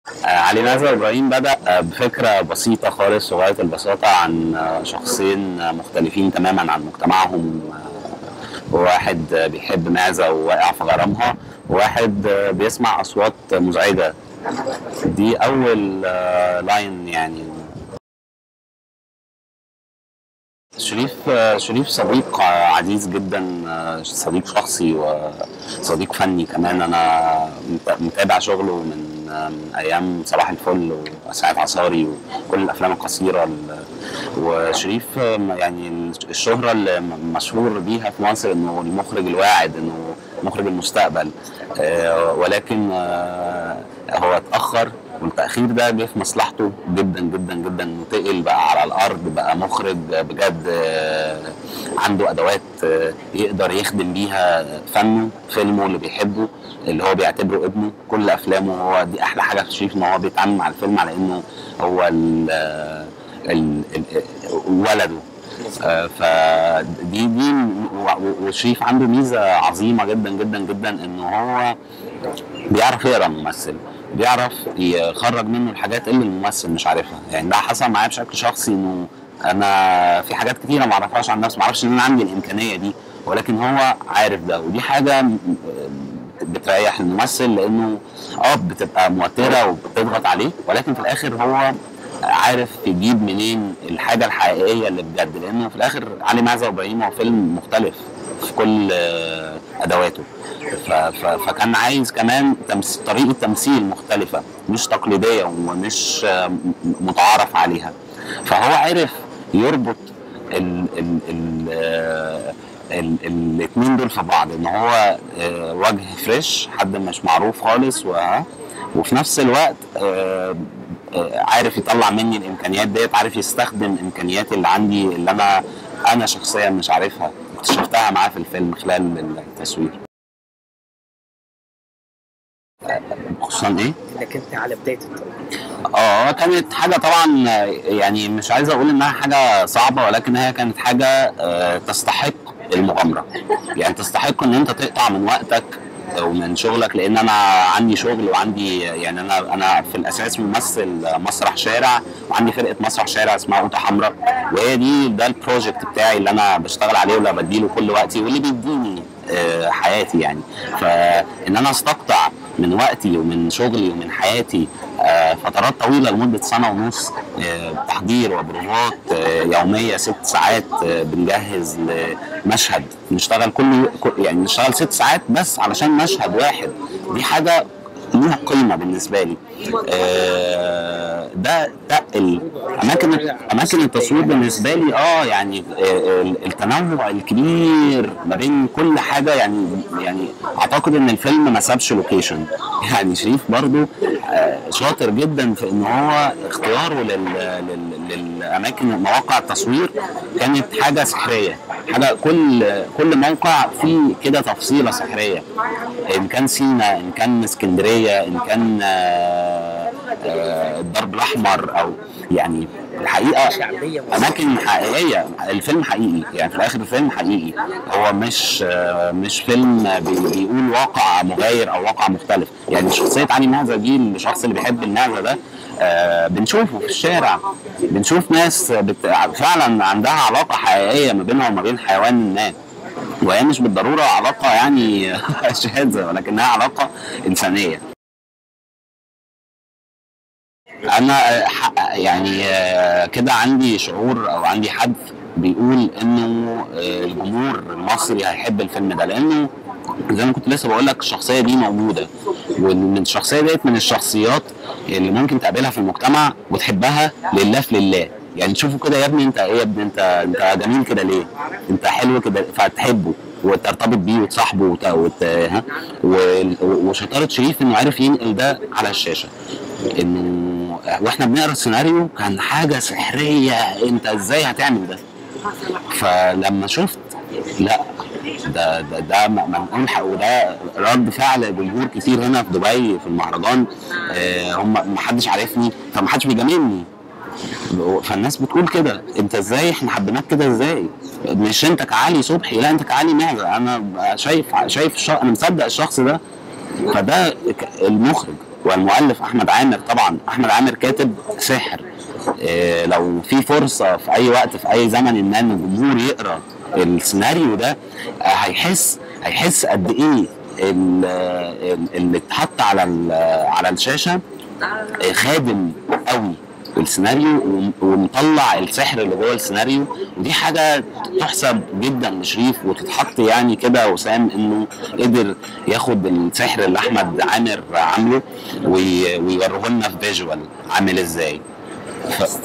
آه، علي نازل ابراهيم بدا آه، بفكره بسيطه خالص وغايه البساطه عن آه، شخصين آه، مختلفين تماما عن مجتمعهم آه، واحد آه، بيحب معزه وواقع في غرامها وواحد آه، بيسمع اصوات مزعجه دي اول آه، لاين يعني شريف آه، شريف صديق آه، عزيز جدا آه، صديق شخصي وصديق فني كمان انا مت- متابع شغله من آه، من ايام صباح الفل وساعة عصاري وكل الافلام القصيره ال- وشريف آه، يعني الشهره اللي م- مشهور بيها في مصر انه المخرج الواعد انه مخرج المستقبل آه، ولكن آه، هو اتاخر والتاخير ده جه في مصلحته جدا جدا جدا انه تقل بقى على الارض بقى مخرج بجد آه، عنده ادوات آه، يقدر يخدم بيها فنه فيلمه اللي بيحبه اللي هو بيعتبره ابنه كل افلامه هو دي احلى حاجه في شريف ان هو بيتعامل مع الفيلم على انه هو ال ال ال ولده آه، فدي دي و- و- وشريف عنده ميزه عظيمه جدا جدا جدا ان هو بيعرف يقرا الممثل بيعرف يخرج منه الحاجات اللي الممثل مش عارفها يعني ده حصل معايا بشكل شخصي انه انا في حاجات كتيره ما اعرفهاش عن نفسي ما اعرفش ان انا عندي الامكانيه دي ولكن هو عارف ده ودي حاجه م- بتريح الممثل لانه اه بتبقى موتره وبتضغط عليه ولكن في الاخر هو عارف يجيب منين الحاجه الحقيقيه اللي بجد لانه في الاخر علي معزه وابراهيم هو فيلم مختلف في كل آه، ادواته ف- ف- فكان عايز كمان تمس... طريقه تمثيل مختلفه مش تقليديه ومش آه، م- متعارف عليها فهو عرف يربط ال ال ال آه، ال- الاثنين دول في بعض ان هو آه، وجه فريش حد مش معروف خالص و وفي نفس الوقت آه، آه، عارف يطلع مني الامكانيات ديت عارف يستخدم امكانياتي اللي عندي اللي انا انا شخصيا مش عارفها اكتشفتها معاه في الفيلم خلال التصوير آه، خصوصا ايه؟ انك انت على بدايه الطريق اه كانت حاجة طبعا آه، يعني مش عايز اقول انها حاجة صعبة ولكن هي كانت حاجة آه، تستحق المغامرة يعني تستحق ان انت تقطع من وقتك ومن شغلك لان انا عندي شغل وعندي يعني انا انا في الاساس ممثل مسرح شارع وعندي فرقه مسرح شارع اسمها اوضه حمراء وهي دي ده البروجكت بتاعي اللي انا بشتغل عليه واللي بديله كل وقتي واللي بيديني آه، حياتي يعني فان انا استقطع من وقتي ومن شغلي ومن حياتي آه، فترات طويله لمده سنه ونص آه، تحضير وبروفات آه، يوميه ست ساعات آه، بنجهز لمشهد نشتغل كل كل- يعني نشتغل ست ساعات بس علشان مشهد واحد دي حاجه ليها قيمه بالنسبه لي آه، ده تقل اماكن اماكن التصوير بالنسبه لي اه يعني آه، ال- التنوع الكبير ما بين كل حاجه يعني يعني اعتقد ان الفيلم ما سابش لوكيشن يعني شريف برضو آه، شاطر جدا في ان هو اختياره لل لل- للاماكن مواقع التصوير كانت حاجه سحريه حاجه كل كل موقع فيه كده تفصيله سحريه ان كان سينا ان كان اسكندريه ان كان آه، آه، الدرب الاحمر او يعني الحقيقه شعبيه اماكن حقيقيه الفيلم حقيقي يعني في الاخر الفيلم حقيقي هو مش آه، مش فيلم بي- بيقول واقع مغاير او واقع مختلف يعني شخصيه علي معزه دي الشخص اللي بيحب المعزه ده آه، بنشوفه في الشارع بنشوف ناس بت... فعلا عندها علاقه حقيقيه ما بينها وما بين حيوان ما وهي مش بالضروره علاقه يعني شاذه ولكنها علاقه انسانيه انا آه، ح- يعني آه، كده عندي شعور او عندي حد بيقول انه آه، الجمهور المصري هيحب الفيلم ده لانه زي ما كنت لسه بقول لك الشخصيه دي موجوده ومن الشخصيه ديت من الشخصيات اللي ممكن تقابلها في المجتمع وتحبها لله في لله يعني تشوفه كده يا ابني انت ايه يا ابني انت انت جميل كده ليه؟ انت حلو كده فتحبه وترتبط بيه وتصاحبه وت... وت... ها؟ و... وشطاره شريف انه عارف ينقل ده على الشاشه انه واحنا بنقرا السيناريو كان حاجه سحريه انت ازاي هتعمل ده فلما شفت لا ده ده ده م- منقول حق- وده رد فعل جمهور كتير هنا في دبي في المهرجان آه، هم ما حدش عارفني فما حدش بيجاملني فالناس بتقول كده انت ازاي احنا حبيناك كده ازاي مش انت كعلي صبحي لا انت كعلي معزه انا شايف شايف الشخص انا مصدق الشخص ده فده ك- المخرج والمؤلف احمد عامر طبعا احمد عامر كاتب سحر إيه لو في فرصه في اي وقت في اي زمن ما ان الجمهور يقرا السيناريو ده آه، هيحس هيحس قد ايه ال- ال- اللي اتحط على ال- على الشاشه آه، خادم قوي السيناريو وم- ومطلع السحر اللي جوه السيناريو ودي حاجه تحسب جدا لشريف وتتحط يعني كده وسام انه قدر ياخد السحر اللي احمد عامر عامله وي- ويوريه لنا في فيجوال عامل ازاي ف...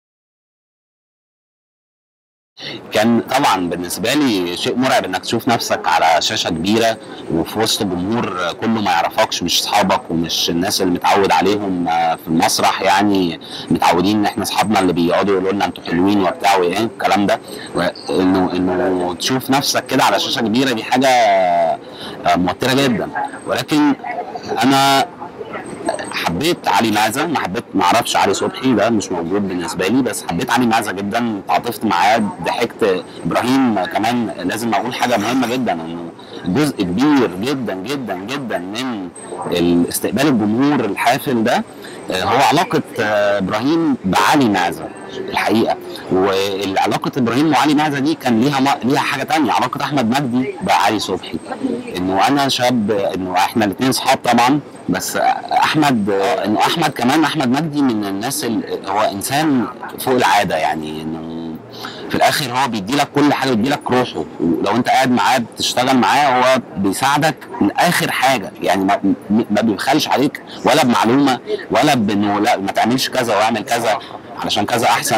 كان طبعا بالنسبه لي شيء مرعب انك تشوف نفسك على شاشه كبيره وفي وسط جمهور كله ما يعرفكش مش اصحابك ومش الناس اللي متعود عليهم آه، في المسرح يعني متعودين ان احنا اصحابنا اللي بيقعدوا يقولوا لنا انتوا حلوين وبتاع وايه الكلام ده انه انه تشوف نفسك كده على شاشه كبيره دي حاجه آه، موتره جدا ولكن انا حبيت علي معزه ما حبيت ما اعرفش علي صبحي ده مش موجود بالنسبه لي بس حبيت علي معزه جدا تعاطفت معاه ضحكت ابراهيم كمان لازم اقول حاجه مهمه جدا انه جزء كبير جدا جدا جدا من استقبال الجمهور الحافل ده آه، هو علاقه آه، ابراهيم بعلي معزه الحقيقه وعلاقه ابراهيم وعلي معزه دي كان ليها ما... ليها حاجه تانية علاقه احمد مجدي بعلي صبحي انه انا شاب انه احنا الاثنين صحاب طبعا بس احمد انه احمد كمان احمد مجدي من الناس ال... هو انسان فوق العاده يعني انه في الاخر هو بيدي لك كل حاجه بيدي لك روحه ولو انت قاعد معاه بتشتغل معاه هو بيساعدك لاخر حاجه يعني ما, ما بيبخلش عليك ولا بمعلومه ولا بانه لا ما تعملش كذا واعمل كذا علشان كذا احسن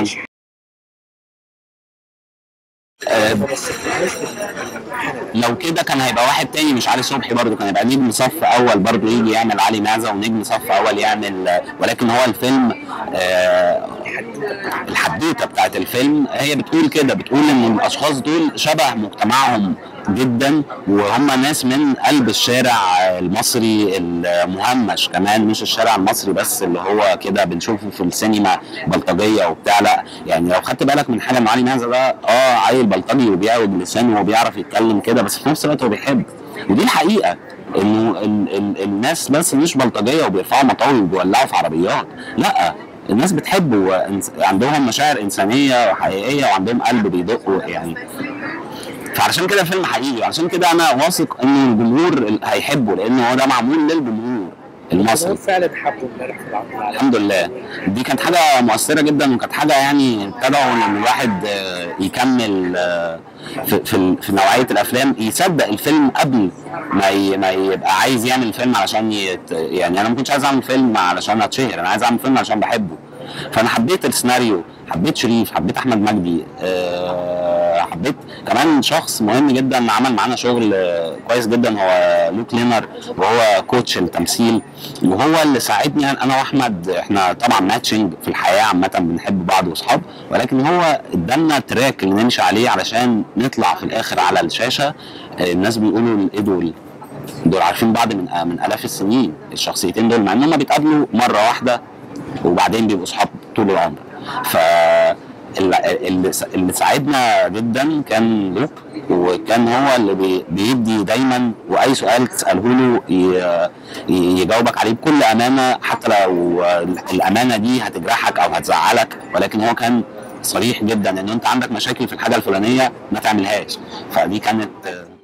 آه، بس بالنسبه لو كده كان هيبقى واحد تاني مش علي صبحي برضه كان هيبقى نجم صف اول برضه يجي يعمل علي معزه ونجم صف اول يعمل ولكن هو الفيلم آه، الحدوته بتاعت الفيلم هي بتقول كده بتقول ان الاشخاص دول شبه مجتمعهم جدا وهم ناس من قلب الشارع المصري المهمش كمان مش الشارع المصري بس اللي هو كده بنشوفه في السينما بلطجيه وبتاع لا يعني لو خدت بالك من حاجه ان علي معزه ده اه عيل بلطجي وبيعوج لسانه وبيعرف يتكلم كده بس في نفس الوقت هو بيحب ودي الحقيقه انه ال ال الناس بس مش بلطجيه وبيرفعوا مطاوي وبيولعوا في عربيات لا الناس بتحب وعندهم مشاعر انسانيه وحقيقيه وعندهم قلب بيدق يعني فعلشان كده فيلم حقيقي وعشان كده انا واثق ان الجمهور هيحبه لان هو ده معمول للجمهور المصري الجمهور فعلا حبوا امبارح في العرض العالمي الحمد لله دي كانت حاجه مؤثره جدا وكانت حاجه يعني تدعو ان الواحد آه، يكمل آه، في في في نوعيه الافلام يصدق الفيلم قبل ما ي- ما يبقى عايز يعمل فيلم علشان يت يعني انا ما كنتش عايز اعمل فيلم علشان اتشهر انا عايز اعمل فيلم علشان بحبه فانا حبيت السيناريو حبيت شريف حبيت احمد مجدي آه، حبيت كمان شخص مهم جدا عمل معانا شغل آه، كويس جدا هو لوك لينر وهو كوتش التمثيل وهو اللي ساعدني انا واحمد احنا طبعا ماتشنج في الحياه عامه بنحب بعض واصحاب ولكن هو ادالنا التراك اللي نمشي عليه علشان نطلع في الاخر على الشاشه آه، الناس بيقولوا ايه دول دول عارفين بعض من من الاف السنين الشخصيتين دول مع ان هم بيتقابلوا مره واحده وبعدين بيبقوا اصحاب طول العمر ف اللي, اللي اللي ساعدنا جدا كان لوك وكان هو اللي بي- بيدي دايما واي سؤال تساله له ي- ي- يجاوبك عليه بكل امانه حتى لو الامانه دي هتجرحك او هتزعلك ولكن هو كان صريح جدا ان انت عندك مشاكل في الحاجه الفلانيه ما تعملهاش فدي كانت